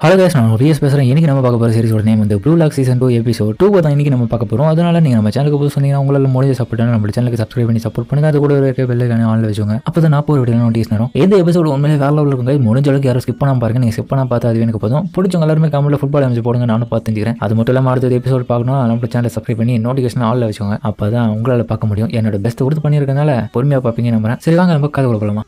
Hello case நான் vs பேசுகிறேன் இன்னைக்கு நம்ம பார்க்க போகிற சீரிஸோட நேம் வந்து Blue Lock season two episode two தான் இன்னைக்கு நம்ம பார்க்க போகிறோம் அதனால நீங்கள் நம்ம சேனலுக்கு புதுசு வந்தீங்கன்னா உங்களால் முடிஞ்ச சப்போர்ட் நம்ம சேனலுக்கு சப்ஸ்கிரைப் பண்ணி சப்போர்ட் பண்ணுங்க அது கூட இருக்க பெல்லைக்கான ஆன்ல வச்சுங்க அப்போ தான் நான் போகிற வீடியோ நோட்டீஸ் வரும் எந்த எபிசோட் உண்மையிலே வேற லெவலில் இருக்குங்க முடிஞ்ச அளவுக்கு யாரும் ஸ்கிப் பண்ணாம பாருங்க நீங்கள் ஸ்கிப் பண்ணாம பார்த்து அது எனக்கு போதும் பிடிச்சவங்க எல்லாருமே கமெண்ட்ல ஃபுட்பால் அமைச்சு போடுங்க நானும் பார்த்து தெரிஞ்சுக்கிறேன் அது மட்டும் இல்லாமல் அடுத்த எபிசோட் பார்க்கணும் நம்ம சேனலை சப்ஸ்கிரைப் பண்ணி நோட்டிஃபிகேஷன் ஆன்ல வச்சுக்கோங்க அப்போ தான் உங்களால் பார்க்க முடியும் என்னோட பெஸ்ட் கொடுத்து பண்ணியிருக்கனால பொறுமையாக பார்ப்பீங்க நம்புறேன் சரி வாங்க நம்ம கதை போகலாமா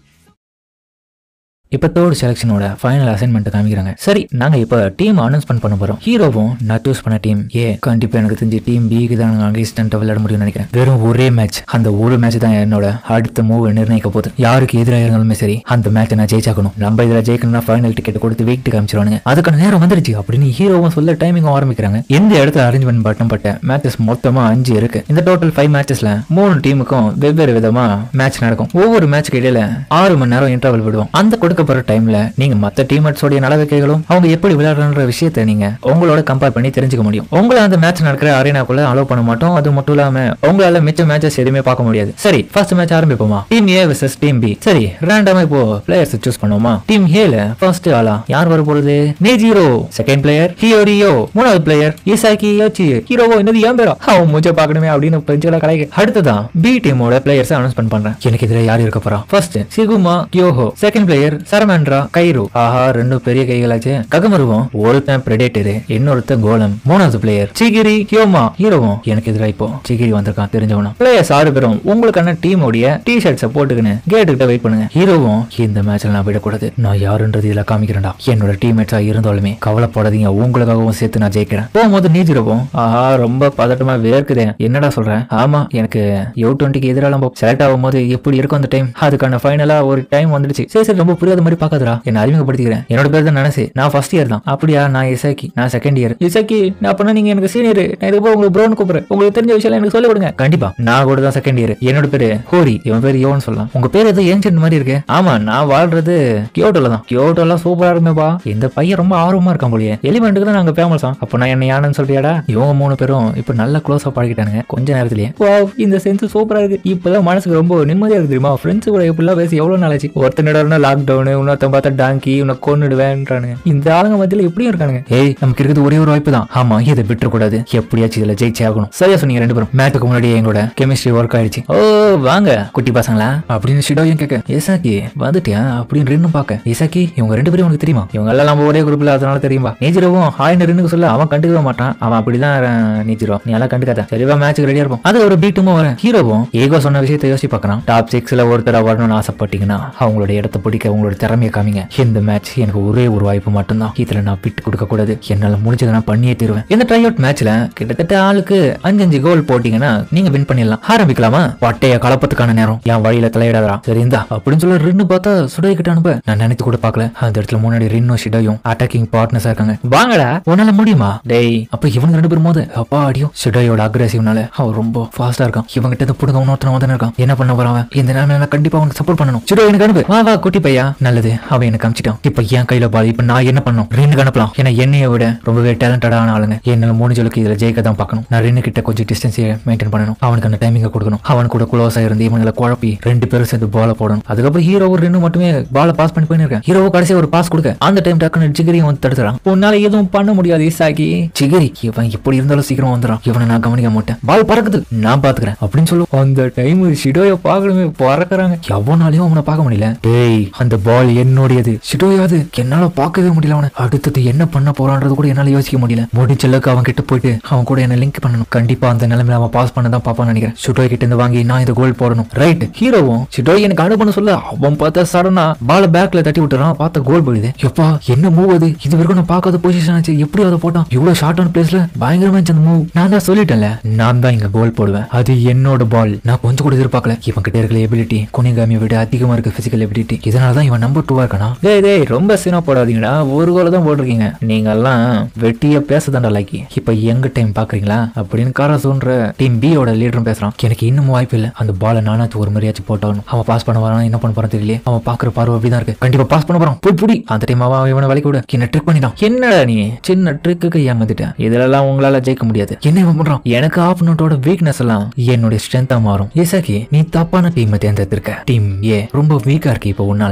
இப்போ தேர்ட் செலெக்ஷனோட ஃபைனல் அசைன்மெண்ட் காமிக்கிறாங்க சரி நாங்க இப்போ டீம் அனௌன்ஸ்மெண்ட் பண்ண போறோம் ஹீரோவும் நான் சூஸ் பண்ண டீம் ஏ கண்டிப்பா எனக்கு தெரிஞ்சு டீம் பிக்கு தான் நாங்கள் அங்கேஸ்டன்ட்டை விளையாட முடியும்னு நினைக்கிறேன் வெறும் ஒரே மேட்ச் அந்த ஒரு மேட்ச் தான் என்னோட அடுத்த மூவ் நிர்ணயிக்க போகுது யாருக்கு எதிராக இருந்தாலுமே சரி அந்த மேட்சை நான் ஜெயிச்சாக்கணும் நம்ம இதில் ஜெயிக்கணும்னா ஃபைனல் டிக்கெட் கொடுத்து வெயிட் காமிச்சிருவானுங்க அதுக்கான நேரம் வந்துருச்சு அப்படின்னு ஹீரோவும் சொல்ல டைமிங் ஆரம்பிக்கிறாங்க எந்த இடத்துல அரேஞ்ச்மெண்ட் பட்டம் பட்ட மேட்சஸ் மொத்தமா அஞ்சு இருக்கு இந்த டோட்டல் ஃபைவ் மேட்சஸ்ல மூணு டீமுக்கும் வெவ்வேறு விதமா மேட்ச் நடக்கும் ஒவ்வொரு மேட்ச்க்கு இடையில ஆறு மணி நேரம் இன்டர்வல் விடுவோம் அந்த கொடுக்கப்படுற டைம்ல நீங்க மத்த டீம்மேட்ஸோட நடவடிக்கைகளும் அவங்க எப்படி விளையாடுற விஷயத்தை நீங்க உங்களோட கம்பேர் பண்ணி தெரிஞ்சுக்க முடியும் உங்களை அந்த மேட்ச் நடக்கிற அரேனாக்குள்ள அலோவ் பண்ண மாட்டோம் அது மட்டும் இல்லாம உங்களால மிச்ச மேட்சஸ் எதுவுமே பார்க்க முடியாது சரி ஃபர்ஸ்ட் மேட்ச் ஆரம்பிப்போமா team A versus team B சரி ரேண்டமா இப்போ பிளேயர்ஸ் சூஸ் பண்ணுவோமா டீம் ஏல ஃபர்ஸ்ட் ஆளா யார் வர போறது நேஜிரோ செகண்ட் பிளேயர் ஹியோரியோ மூணாவது பிளேயர் இசாக்கி யோச்சி ஹீரோவோ என்னது ஏன் பேரா அவன் மூஞ்ச பார்க்கணுமே அப்படின்னு பெஞ்சல கலைக்கு அடுத்ததான் பி டீமோட பிளேயர்ஸ் அனௌன்ஸ்மெண்ட் பண்றேன் எனக்கு இதுல யார் இருக்க போறா ஃபர்ஸ்ட் சிகுமா கியோஹோ செகண்ட் பிளேயர் சரமேண்ட்ரா கைரு ஆஹா ரெண்டும் பெரிய கைகளாச்சு ககமருவம் ஒருத்தன் பிரெடேட்டரு இன்னொருத்தன் கோலம் மூணாவது பிளேயர் சிகிரி கியோமா ஹீரோவும் எனக்கு எதிராக இப்போ சிகிரி வந்திருக்கான் தெரிஞ்சவனும் பிளேயர்ஸ் ஆறு பேரும் உங்களுக்கான டீமோடைய டி ஷர்ட்ஸை போட்டுக்கின்னு கேட்டு கிட்ட வெயிட் பண்ணுங்க ஹீரோவும் இந்த மேட்ச்ல நான் விடக்கூடாது நான் யாருன்றது இதுல காமிக்கிறேன்டா என்னோட டீம்மேட்ஸா இருந்தாலுமே கவலைப்படாதீங்க உங்களுக்காகவும் சேர்த்து நான் ஜெயிக்கிறேன் போகும்போது நீஜிரவும் ஆஹா ரொம்ப பதட்டமா வேர்க்குதே என்னடா சொல்றேன் ஆமா எனக்கு யோ டுவெண்ட்டிக்கு எதிராக நம்ம செலக்ட் ஆகும்போது எப்படி இருக்கும் அந்த டைம் அதுக்கான ஃபைனலா ஒரு டைம் வந்துடுச்சு சரி சரி ரொம்ப புரியாத மாதிரி பார்க்காதடா என்ன அறிமுகப்படுத்திக்கிறேன் என்னோட பேர் தான் நினைச்சு நான் ஃபர்ஸ்ட் இயர் தான் அப்படியா நான் இசாக்கி நான் செகண்ட் இயர் இசாக்கி நான் அப்பனா நீங்க எனக்கு சீனியர் நான் இதுக்கு உங்களுக்கு ப்ரோன் கூப்பிடுறேன் உங்களுக்கு தெரிஞ்ச விஷயம் எனக்கு சொல்ல கொடுங்க கண்டிப்பா நான் கூட தான் செகண்ட் இயர் என்னோட பேரு ஹோரி இவன் பேர் யோன்னு சொல்லலாம் உங்க பேர் ஏதோ ஏன்சென்ட் மாதிரி இருக்கு ஆமா நான் வாழ்றது கியோட்டோல தான் கியோட்டோலாம் சூப்பரா இருக்குமேப்பா இந்த பையன் ரொம்ப ஆர்வமா இருக்கான் போலியே எலிமெண்ட்டுக்கு தான் நாங்க ஃபேமஸ் அப்போ நான் என்ன யானன்னு சொல்றியாடா இவங்க மூணு பேரும் இப்போ நல்ல க்ளோஸா பழகிட்டானுங்க கொஞ்ச நேரத்திலேயே வாவ் இந்த சென்ஸ் சூப்பரா இருக்கு இப்பதான் மனசுக்கு ரொம்ப நிம்மதியா இருக்கு தெரியுமா ஃப்ரெண்ட்ஸ் கூட இப்படிலாம் பேசி எவ்வளவு நாளாச்சு ஒருத்தனோட லாக்டவுன் இன்னொருத்தன் பார்த்தா டாங்கி உன்னை கொன்னுடுவேன்றானுங்க இந்த ஆளுங்க மத்தியில எப்படியும் இருக்கானுங்க ஏய் நமக்கு இருக்கிறது ஒரே ஒரு வாய்ப்பு தான் ஆமா இதை விட்டுற கூடாது எப்படியாச்சும் இதுல ஜெயிச்சே ஆகணும் சரியா சொன்னீங்க ரெண்டு பேரும் மேட்டுக்கு முன்னாடி எங்களோட கெமிஸ்ட்ரி ஒர்க் ஆயிடுச்சு ஓ வாங்க குட்டி பசங்களா அப்படின்னு ஷிடோயும் கேட்க ஏசாக்கி வந்துட்டியா அப்படின்னு ரெண்டும் பார்க்க ஏசாக்கி இவங்க ரெண்டு பேரும் உனக்கு தெரியுமா இவங்க எல்லாம் நம்ம ஒரே குரூப்ல அதனால தெரியுமா நீஜிரோவும் ஹாய்னு ரெண்டுக்கு சொல்ல அவன் கண்டுக்கவே மாட்டான் அவன் அப்படிதான் அஹ், நீஜிரோ நீ எல்லாம் கண்டுக்காத சரிவா மேட்ச்சுக்கு ரெடியா இருப்போம் அது ஒரு பீட்டுமா வரேன் ஹீரோவும் ஏகோ சொன்ன விஷயத்தை யோசிச்சு பார்க்கறான் டாப் சிக்ஸ்ல ஒருத்தர வரணும்னு ஆசைப்பட்டீங்கன்னா அவங்களோட இடத்த பிடிக்க உங்களோட திறமையை காமிங்க இந்த மேட்ச் எனக்கு ஒரே ஒரு வாய்ப்பு மட்டும்தான் இதுல நான் விட்டு கொடுக்க கூடாது என்னால முடிஞ்சதை நான் பண்ணியே தருவேன் இந்த ட்ரை அவுட் மேட்ச்ல கிட்டத்தட்ட ஆளுக்கு அஞ்சு அஞ்சு கோல் போட்டீங்கன்னா நீங்க வின் பண்ணிடலாம் ஆரம்பிக்கலாமா பட்டைய கலப்பத்துக்கான நேரம் என் வழியில தலையிடாதா சரி இந்தா அப்படின்னு சொல்ல ரின்னு பார்த்தா சுடை கிட்ட அனுப்ப நான் நினைத்து கூட பார்க்கல அந்த இடத்துல முன்னாடி ரின்னும் ஷிடாயும் அட்டாக்கிங் பார்ட்னர்ஸா இருக்காங்க வாங்கடா உன்னால முடியுமா டேய் அப்ப இவங்க ரெண்டு பேரும் போது அப்பா அடியும் ஷிடாயோட அக்ரெசிவ்னால அவன் ரொம்ப ஃபாஸ்டா இருக்கான் இவங்கிட்ட இருந்து புடுங்க இன்னொருத்தன வந்து இருக்கான் என்ன பண்ண போறான் அவன்? இந்த நேரம் நான் கண்டிப்பா அவனுக்கு சப்போர்ட் பண்ணணும் ஷிடோ எனக்கு அனுப்பு வா வா குட்டி பையா நல்லது அவன் எனக்கு அமிச்சிட்டான் இப்ப என் கையில பால் இப்ப நான் என்ன பண்ணணும் ரெண்டுக்கு அனுப்பலாம் ஏன்னா என்னைய விட ரொம்பவே டேலண்டடான ஆளுங்க என்னால முடிஞ்சளவுக்கு இதுல ஜெயிக்க தான் பார்க்கணும் நான் ரெண்டு கிட்ட கொஞ்சம் டிஸ்டன்ஸ் மெயின்டைன் பண்ணணும் அவனுக்கு அந்த டைமிங்க கொடுக்கணும் அவன் கூட க்ளோஸா இருந்து இவங்களை குழப்பி ரெண்டு பேரும் சேர்ந்து பால போடணும் அதுக்கப்புறம் ஹீரோ ஒரு ரெண்டு மட்டுமே பால பாஸ் பண்ணி போயிருக்கேன் ஹீரோ கடைசியா ஒரு பாஸ் கொடுக்க அந்த டைம் டக்குன்னு சிகிரியும் வந்து தடுத்துறான் உன்னால எதுவும் பண்ண முடியாது இசாக்கி சிகிரி இவன் எப்படி இருந்தாலும் சீக்கிரம் வந்துடும் இவனை நான் கவனிக்க மாட்டேன் பால் பறக்குது நான் பாத்துக்கிறேன் அப்படின்னு சொல்லு அந்த டைம் ஷிடோய பார்க்கணுமே பறக்குறாங்க எவனாலையும் அவனை பார்க்க முடியல டேய் அந்த பால் என்னுடையது ஷிடோயாது என்னால பார்க்கவே முடியல அவனை அடுத்தது என்ன பண்ண போறான்றது கூட என்னால யோசிக்க முடியல முடிச்சளவுக்கு அவன் கிட்ட போயிட்டு அவன் கூட என்ன லிங்க் பண்ணணும் கண்டிப்பா அந்த நிலைமையில அவன் பாஸ் பண்ண தான் பாப்பான்னு நினைக்கிறேன் ஷிடோய் கிட்ட இருந்து வாங்கி நான் இந்த கோல் போடணும் ரைட் ஹீரோவும் ஷிடோய் எனக்கு அனு பண்ண சொல்ல அவன் பார்த்தா சடனா பால பேக்ல தட்டி விட்டுறான் பார்த்த கோல் போயிடுது எப்பா என்ன மூவ் அது இது வரைக்கும் நான் பார்க்காத பொசிஷன் ஆச்சு எப்படி அதை போட்டான் இவ்வளவு ஷார்ட் ஆன் பிளேஸ்ல பயங்கரமா இருந்துச்சு அந்த மூவ் நான் தான் சொல்லிட்டேன்ல நான் தான் இங்க கோல் போடுவேன் அது என்னோட பால் நான் கொஞ்சம் கூட எதிர்பார்க்கல இவன் கிட்ட இருக்கிற எபிலிட்டி குனிகாமியை விட அதிகமா இருக்க பிசிக்கல் எபிலிட்டி இதனால தான் இவன் நம்பர் டூவா இருக்கானா டேய் டேய் ரொம்ப சீனா போடாதீங்கடா ஒரு கோல தான் போட்டிருக்கீங்க நீங்க எல்லாம் வெட்டியா பேசதாண்டா லாக்கி இப்ப எங்க டைம் பாக்குறீங்களா அப்படின்னு காரசோன்ற டீம் பியோட லீடரும் பேசுறான் எனக்கு இன்னும் வாய்ப்பு இல்ல அந்த பாலை நானாச்சும் ஒரு மாதிரியாச்சும் போட்டாகணும் அவன் பாஸ் பண்ண வரான் என்ன பண்ண போறான் தெரியல அவன் பாக்குற பார்வை அப்படிதான் இருக்கு கண்டிப்பா பாஸ் பண்ண போறான் புடி புடி அந்த டைம் அவன் இவனை வலிக்க விட என்ன ட்ரிக் பண்ணிட்டான் என்னடா நீ சின்ன ட்ரிக்கு ஏமாந்துட்டேன் இதுலலாம் உங்களால ஜெயிக்க முடியாது என்ன இவன் பண்றான் எனக்கு ஆப்பனட்டோட வீக்னஸ் எல்லாம் என்னுடைய ஸ்ட்ரென்த்தா மாறும் ஏசாக்கி நீ தப்பான டீமை தேர்ந்தெடுத்திருக்க டீம் ஏ ரொம்ப வீக்கா இருக்கு இப்போ உன்னால இதை கேட்டு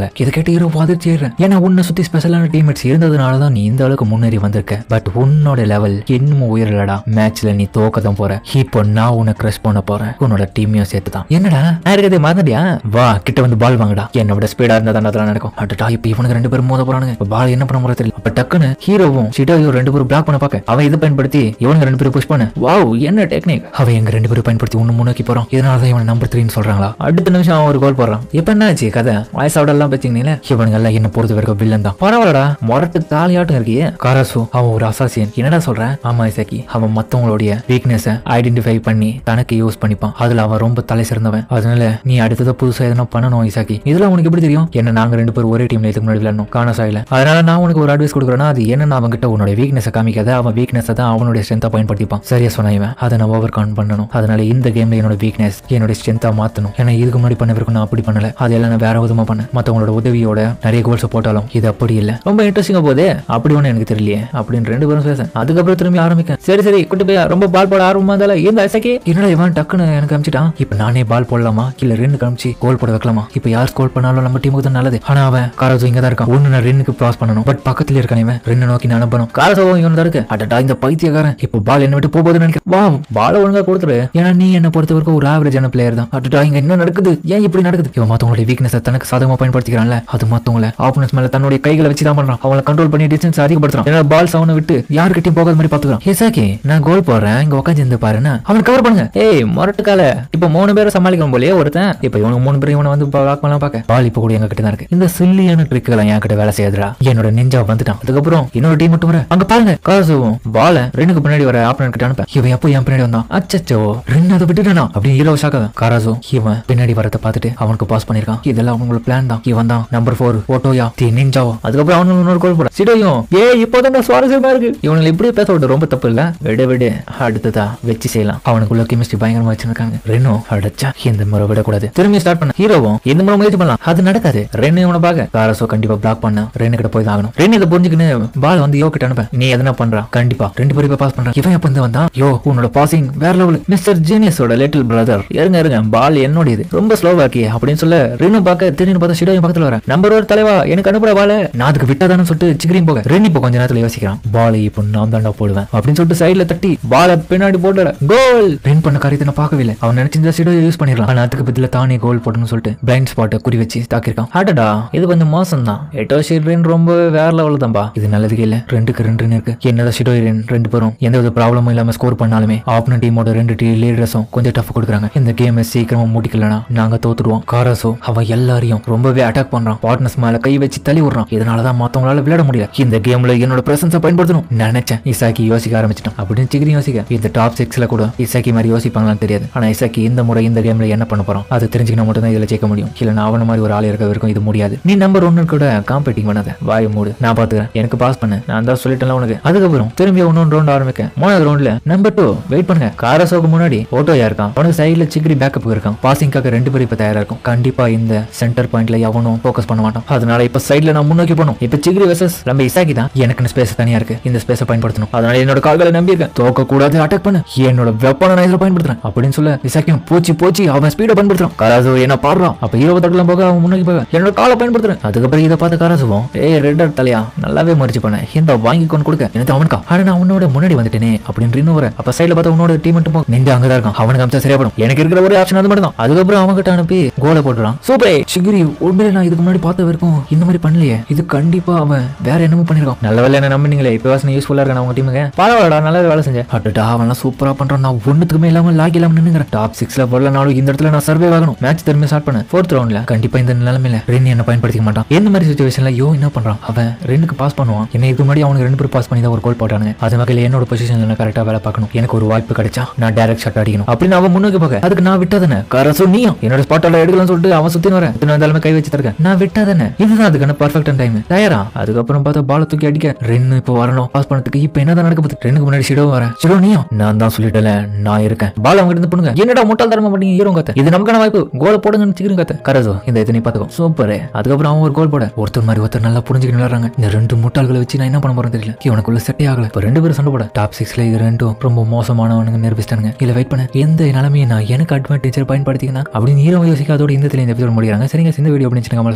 கேட்டு ஹீரோ அதிர்ச்சி ஆயிடுறேன் ஏன்னா உன்னை சுத்தி ஸ்பெஷலான டீம்மேட்ஸ் இருந்ததுனால தான் நீ இந்த அளவுக்கு முன்னேறி வந்திருக்க பட் உன்னோட லெவல் இன்னும் உயரலடா மேட்ச்ல நீ தோக்க தான் போற இப்போ நான் உன்னை கிரஷ் பண்ண போறேன் உன்னோட டீமையும் சேர்த்து தான் என்னடா நான் இருக்கிறதே மறந்துட்டியா வா கிட்ட வந்து பால் வாங்கடா என்னை விட ஸ்பீடா இருந்தா தான் அதெல்லாம் நடக்கும் அடடா இப்போ இவனுக்கு ரெண்டு பேரும் மோத போறானுங்க இப்போ பால் என்ன பண்ண போறது தெரியல அப்ப டக்குன்னு ஹீரோவும் ஷிடாயோ ரெண்டு பேரும் பிளாக் பண்ண பார்க்க அவன் இதை பயன்படுத்தி இவனுங்க ரெண்டு பேரும் புஷ் பண்ண வாவ் என்ன டெக்னிக் அவன் எங்க ரெண்டு பேரும் பயன்படுத்தி ஒன்னு முன்னோக்கி போறோம் இதனால தான் இவன் நம்பர் த்ரீன்னு சொல்றாங்களா அடுத்த நிமிஷம் அவன் ஒரு கோல் போடுறான் இப்போ என்ன ஆச்சு கதை வாய்ஸோட எல்லாம் பேசிங்களே இவனுங்க எல்லாம் என்ன பொறுத்த வரைக்கும் வில்லன் தான் பரவாயில்லடா முரட்டு தாலியாட்டம் இருக்கியே காராசு அவன் ஒரு அசாசியன் என்னடா சொல்றேன் ஆமா இசக்கி அவன் மத்தவங்களுடைய வீக்னஸ ஐடென்டிஃபை பண்ணி தனக்கு யூஸ் பண்ணிப்பான் அதுல அவன் ரொம்ப தலை சிறந்தவன் அதனால நீ அடுத்ததை புதுசா எதனா பண்ணணும் இசாக்கி இதெல்லாம் உனக்கு எப்படி தெரியும் என்ன நாங்க ரெண்டு பேரும் ஒரே டீம்ல இதுக்கு முன்னாடி விளையாடணும் காணசாயில அதனால நான் உனக்கு ஒரு அட்வைஸ் கொடுக்குறேன்னா அது என்னன்னு அவன் கிட்ட உன்னோட வீக்னஸை காமிக்காத அவன் வீக்னஸ் தான் அவனுடைய ஸ்ட்ரென்த்தா பயன்படுத்திப்பான் சரியா சொன்ன இவன் அதை நான் ஓவர் கான் பண்ணணும் அதனால இந்த கேம்ல என்னோட வீக்னஸ் என்னோட ஸ்ட்ரென்த்தா மாத்தணும் ஏன்னா இதுக்கு முன்னாடி பண்ண வரைக்கும் நான் அப்படி பண்ணல அதெல்லாம் நான் வேற விதமா பண்ணேன் மத்தவங்களோட உதவியோட நிறைய கோல்ஸ் போட்டாலும் இது அப்படி இல்ல ரொம்ப இன்ட்ரெஸ்டிங்கா போதே அப்படி ஒண்ணு எனக்கு தெரியலையே அப்படின்னு ரெண்டு பேரும் பேச அதுக்கப்புறம் திரும்பி ஆரம்பிக்க சரி சரி குட்டி போய் ரொம்ப பால் போட ஆர்வமா இருந்தால இந்த ஐசக்கி என்னடா இவன் டக்குன்னு எனக்கு அமிச்சிட்டான் இப்போ நானே பால் போடலாமா இல்ல ரெண்டு காமிச்சு கோல் போட வைக்கலாமா இப்போ யார் ஸ்கோர் பண்ணாலும் நம்ம டீமுக்கு தான் நல்லது ஆனா அவன் காரசோ இங்க தான் இருக்கான் ஒன்னு நான் ரெண்டுக்கு பாஸ் பண்ணணும் பட் பக்கத்துல இருக்கான் இவன் ரெண்டு நோக்கி நான் அனுப்பணும் காரசோ இவன் தான் இருக்கு அடடா இந்த பைத்தியக்காரன் இப்போ பால் என்ன விட்டு போகுதுன்னு நினைக்கிறேன் வா பால் ஒழுங்கா கொடுத்துரு ஏன்னா நீ என்ன பொறுத்த வரைக்கும் ஒரு ஆவரேஜான பிளேயர் தான் அடடா இங்க என்ன நடக்குது ஏன் இப்படி நடக்குது இவன் மத்தவங்களுடைய வீக்னஸ் தனக்கு சாதகமா பயன்படுத்திக்கிறான்ல அது மத்தவங்கள ஆப்போனன்ஸ் மேல தன்னுடைய கைகளை வச்சு தான் பண்றான் அவங்கள கண்ட்ரோல் பண்ணி டிஸ்டன்ஸ் அதிகப்படுத்துறான் ஏன்னா பால் சவுனை விட்டு யாருக்கிட்டையும் போகாத மாதிரி பாத்துக்கிறான் ஹேசாக்கி நான் கோல் போடுறேன் இங்க உட்காந்து இருந்து பாருன்னா அவன் கவர் பண்ணுங்க ஏய் முரட்டுக்கால இப்போ மூணு பேரை சமாளிக்கணும் போலயே ஒருத்தன் இப்போ இவனுக்கு மூணு பேரும் இவனை வந்து பிளாக் பண்ணலாம் பார்க்க பால் இப்போ கூட எங்க கிட்ட தான் இருக்கு இந்த சில்லியான ட்ரிக்குகளை என் கிட்ட வேலை செய்யாதுடா என்னோட நெஞ்சா வந்துட்டான் அதுக்கப்புறம் இன்னொரு டீம் மட்டும் வர அங்க பாருங்க காசுவும் பால ரெண்டுக்கு பின்னாடி வர ஆப்பனன் கிட்ட அனுப்ப இவன் எப்போ என் பின்னாடி வந்தான் அச்சச்சோ ரெண்டு அதை விட்டுட்டானா அப்படின்னு ஹீரோ ஷாக்காக காராசோ இவன் பின்னாடி வரத பார்த்துட்டு அவனுக்கு பாஸ் பண்ணிருக்கான் இதெல்லாம் அவங்களோட பிளான் தான் இவன் தான் நம்பர் ஃபோர் ஓட்டோயா தி நிஞ்சாவோ அதுக்கப்புறம் அவனுக்கு இன்னொரு கோல் போட சிடோயும் ஏ இப்போதான் சுவாரஸ்யமா இருக்கு இவனுங்களை இப்படியே பேச விட ரொம்ப தப்பு இல்ல விடு விடு அடுத்ததா வச்சு செய்யலாம் அவனுக்குள்ள கெமிஸ்ட்ரி பயங்கரமா வச்சிருக்காங்க ரெனோ அடைச்சா இந்த முறை விடக்கூடாது திரும்பி ஸ்டார்ட் பண்ண ஹீரோவும் இந்த முறை முயற்சி பண்ணலாம் அது நடக்காது ரென்னு இவனை பார்க்க காரசோ கண்டிப்பா பிளாக் பண்ண ரென்னு கிட்ட போய் தான் ஆகணும் ரென்னு இதை புரிஞ்சுக்கின்னு பால் வந்து யோ கிட்ட அனுப்ப நீ எதனா பண்றா கண்டிப்பா ரெண்டு பேரும் பாஸ் பண்றான் இவன் எப்ப வந்து வந்தான் யோ உன்னோட பாசிங் வேற லெவல் மிஸ்டர் ஜீனியஸோட லிட்டில் பிரதர் இருங்க இருங்க பால் என்னோடது ரொம்ப ஸ்லோவாக்கி அப்படின்னு சொல்ல ரென்னு பார்க்க திடீர்னு பார்த்தா ஷிடோயும் பக்கத்துல வர நம்பர் ஒரு தலைவா எனக்கு அனுப்புற பால நான் அதுக்கு விட்டாதானு சொல்லிட்டு சிக்கிரியும் போக ரென்னு இப்போ கொஞ்ச நேரத்துல யோசிக்கிறான் பால் இப்போ நான் தாண்டா போடுவேன் அப்படின்னு சொல்லிட்டு சைடுல தட்டி பால பின்னாடி போட்டுற கோல் ரென் பண்ண காரியத்தை நான் பார்க்கவே இல்லை அவன் நினைச்சிருந்தா ஷிடோ யூஸ் பண்ணிடலாம் ஆனா அதுக்கு பதிலா தானே கோல் போடணும்னு சொல்லிட்டு பிளைண்ட் ஸ்பாட்டை குறி வச்சு தாக்கிருக்கான் அடடா இது கொஞ்சம் மோசம் தான் எட்டோ ஷிட்ரின் ரொம்ப வேற லெவல் தான்பா இது நல்லதுக்கு இல்ல ரெண்டுக்கு ரெண்டுன்னு இருக்கு என்னதான் ஷிடோ ரெண்டு பேரும் எந்த வித ப்ராப்ளமும் இல்லாம ஸ்கோர் பண்ணாலுமே ஆப்னன் டீமோட ரெண்டு டீ லீடர்ஸும் கொஞ்சம் டஃப் கொடுக்குறாங்க இந்த கேமை சீக்கிரமா முடிக்கலனா நாங்க தோத்துடுவோம் காரஸோ அவன் எல்லாரையும் ரொம்பவே அட்டாக் பண்றான் பார்ட்னர்ஸ் மேல கை வச்சு தள்ளி விடுறான் இதனாலதான் மத்தவங்களால விளையாட முடியல இந்த கேம்ல என்னோட பிரசன்ஸை பயன்படுத்தணும் நினைச்சேன் இசாக்கி யோசிக்க ஆரம்பிச்சிட்டான் அப்படின்னு சிகிரி யோசிக்க இந்த டாப் சிக்ஸ்ல கூட இசாக்கி மாதிரி யோசிப்பாங்களான்னு தெரியாது ஆனா இசாக்கி இந்த முறை இந்த கேம்ல என்ன பண்ண போறோம் அது தெரிஞ்சுக்கினா மட்டும் தான் இதுல ஜெயிக்க முடியும் இல்ல அவன மாதிரி ஒரு ஆள் இருக்க வரைக்கும் இது முடியாது நீ நம்பர் ஒன்னு கூட காம்பெட்டிங் பண்ணாத வாய் மூடு நான் பாத்துக்கிறேன் எனக்கு பாஸ் பண்ணு நான் தான் சொல்லிட்டேன்ல உனக்கு அதுக்கப்புறம் திரும்பி ஒன்னொன்று ரவுண்ட் ஆரம்பிக்க மூணாவது ரவுண்ட்ல நம்பர் டூ வெயிட் பண்ணுங்க காரசோக்கு முன்னாடி ஓட்டோயா இருக்கான் அவனுக்கு சைடுல சிகிரி பேக்கப் இருக்கான் பாசிங்காக ரெண்டு பேரும் இப்ப தயாரா இருக்கும் கண்டிப்பா இந்த சென்டர் பாயிண்ட்ல எவனும் ஃபோக்கஸ் பண்ண மாட்டான் அதனால இப்ப சைடுல நான் முன்னோக்கி போகணும் இப்ப சிகிரி வெசஸ் நம்ம இசாக்கி தான் எனக்கு ஸ்பேஸ் தனியா இருக்கு இந்த ஸ்பேஸை பயன்படுத்தணும் அதனால என்னோட கால்களை நம்பி இருக்கேன் தோக்க கூடாது அட்டாக் பண்ணு என்னோட வெப்பனை நான் இதுல பயன்படுத்துறேன் அப்படின்னு சொல்ல இசாக்கியும் போச்சு போச்சு அவன் ஸ்பீடை பயன்படுத்துறான் கராசு என்ன பாடுறான் அப்ப இருபது தடலாம் போக அவன் முன்னோக்கி போக என்னோட காலை பயன்படுத்துறேன் அதுக்கப்புறம் இதை பார்த்து கராசுவோம் ஏய் ரெட்டர் தலையா நல்லாவே முயற்சி பண்ணேன் இந்த வாங்கி கொண்டு கொடுக்க எனக்கு அவனுக்கா ஆனா நான் உன்னோட முன்னாடி வந்துட்டேனே அப்படின்னு இன்னும் வர அப்ப சைடுல பார்த்தா உன்னோட டீம் மட்டும் போகும் நின்று அங்கதான் இருக்கான் அவனுக்கு அமிச்சா சரியா படும் எனக்கு இருக்கிற ஒரே ஆப்ஷன் அது மட்டும் தான் அதுக்கப்புறம் அவன் கிட்ட அனுப்பி கோலை போட்டுறான் சூப்பரே சிகிரி உண்மையில நான் இதுக்கு முன்னாடி பார்த்த வரைக்கும் இந்த மாதிரி பண்ணலையே இது கண்டிப்பா அவன் வேற என்னமோ பண்ணிருக்கான் நல்ல வேலை என்ன நம்பினீங்களே இப்போ வாசனை யூஸ்ஃபுல்லா இருக்கான் அவங்க டீமுக்கு பரவாயில்லடா நல்லா வேலை செஞ்சேன் அட்டா அவன்லாம் சூப்பரா பண்றான் நான் ஒண்ணுத்துக்குமே இல்லாம லாக் இல்லாம நின்னுங்கிறேன் டாப் சிக்ஸ்ல வரலனாலும் இந்த இடத்துல நான் சர்வே ஆகணும் மேட்ச் திரும்பி ஸ்டார்ட் பண்ணேன் ஃபோர்த் ரவுண்ட்ல கண்டிப்பா இந்த நிலைமையில ரென் என்ன பயன்படுத்திக்க மாட்டான் இந்த மாதிரி சுச்சுவேஷன்ல யோ என்ன பண்றான் அவன் ரெண்டுக்கு பாஸ் பண்ணுவான் என்ன இதுக்கு முன்னாடி அவனுக்கு ரெண்டு பேரும் பாஸ் பண்ணி தான் ஒரு கோல் போட்டானுங்க அது வகையில் என்னோட பொசிஷன்ல நான் கரெக்டா வேலை பார்க்கணும் எனக்கு ஒரு வாய்ப்பு கிடைச்சா நான் டைரக்ட் ஷாட் அடிக்கணும் அப்படின்னு அவன் முன்னோக்கி போக அதுக்கு நான் விட்டாதானே கரசோ நீயும் என்னோட ஸ்பாட்டால எடுக்கலாம்னு சொல்லிட்டு அவன் சுத்தி வரேன் எத்தனை வந்தாலுமே கை வச்சு தருக்கேன் நான் விட்டாதானே இதுதான் அதுக்கான பர்ஃபெக்டான டைம் தயாரா அதுக்கப்புறம் பார்த்தா பால தூக்கி அடிக்க ரென்னு இப்போ வரணும் பாஸ் பண்ணதுக்கு இப்போ என்னதான் நடக்க போகுது ரெண்டுக்கு முன்னாடி ஷிடோ வரேன் ஷிடோ நீயும் நான் தான் சொல்லிட்டல நான் இருக்கேன் பால் அவங்க இருந்து பண்ணுங்க என்னடா முட்டாள் தரமா பண்ணீங்க ஹீரோ கத்த இது நமக்கான வாய்ப்பு கோல போடுங்கன்னு சீக்கிரம் கத்த கரசோ இந்த இதை நீ பாத்துக்கோ சூப்பர் அதுக்கப்புறம் அவன் ஒரு கோல் போட ஒருத்தர் மாதிரி ஒருத்தர் நல்லா புரிஞ்சுக்கிட்டு விளையாடுறாங்க இந்த ரெண்டு முட்டாள்களை வச்சு நான் என்ன பண்ண போறேன் தெரியல இவனுக்குள்ள செட்டே ஆகல இப்போ ரெண்டு பேரும் சண்டை போட டாப் சிக்ஸ்ல இது ரெண்டும் ரொம்ப மோசமானவனுங்க நிரூபிச்சிட்டானுங்க இல்ல வெயிட் பண்ண எந்த நிலைமையை நான் எனக்கு அட்வான்டேஜ் பயன்படுத்திக்கணும் அப்படின்னு ஹீரோ யோசிக்க அதோட இந்த இந்த எபிசோட் முடிக்கிறாங்க சரிங்க இந்த வீடியோ அப்படின்னு சொல்லுங்க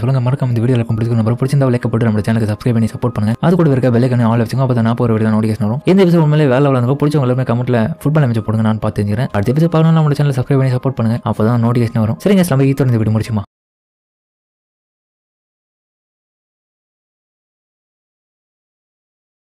சொல்லுங்க மறக்காம இந்த வீடியோ பிடிச்சிருக்கும் நம்பர் பிடிச்சிருந்தா லைக் போட்டு நம்ம சேனலுக்கு சப்ஸ்கிரைப் பண்ணி சப்போர்ட் பண்ணுங்க அது கூட இருக்க பெல்லைக்கான ஆல் வச்சுங்க அப்போ தான் நான் போகிற வீடியோ நோட்டிஃபிகேஷன் வரும் இந்த எபிசோட் உண்மையிலே வேலை விளாண்டு பிடிச்சவங்க எல்லாமே கமெண்ட்ல ஃபுட்பால் அமைச்சு போடுங்க நான் பார்த்து தெரிஞ்சுக்கிறேன் அடுத்த எபிசோட் பார்க்கணும் நம்ம சேனல் சப்ஸ்கிரைப் பண்ணி சப்போர்ட் பண்ணுங்க அப்போ தான் நோட்டிஃபிகேஷன் வரும் சரிங்க நம்ம ஈத்தோட இந்த வீடியோ முடிச்சுமா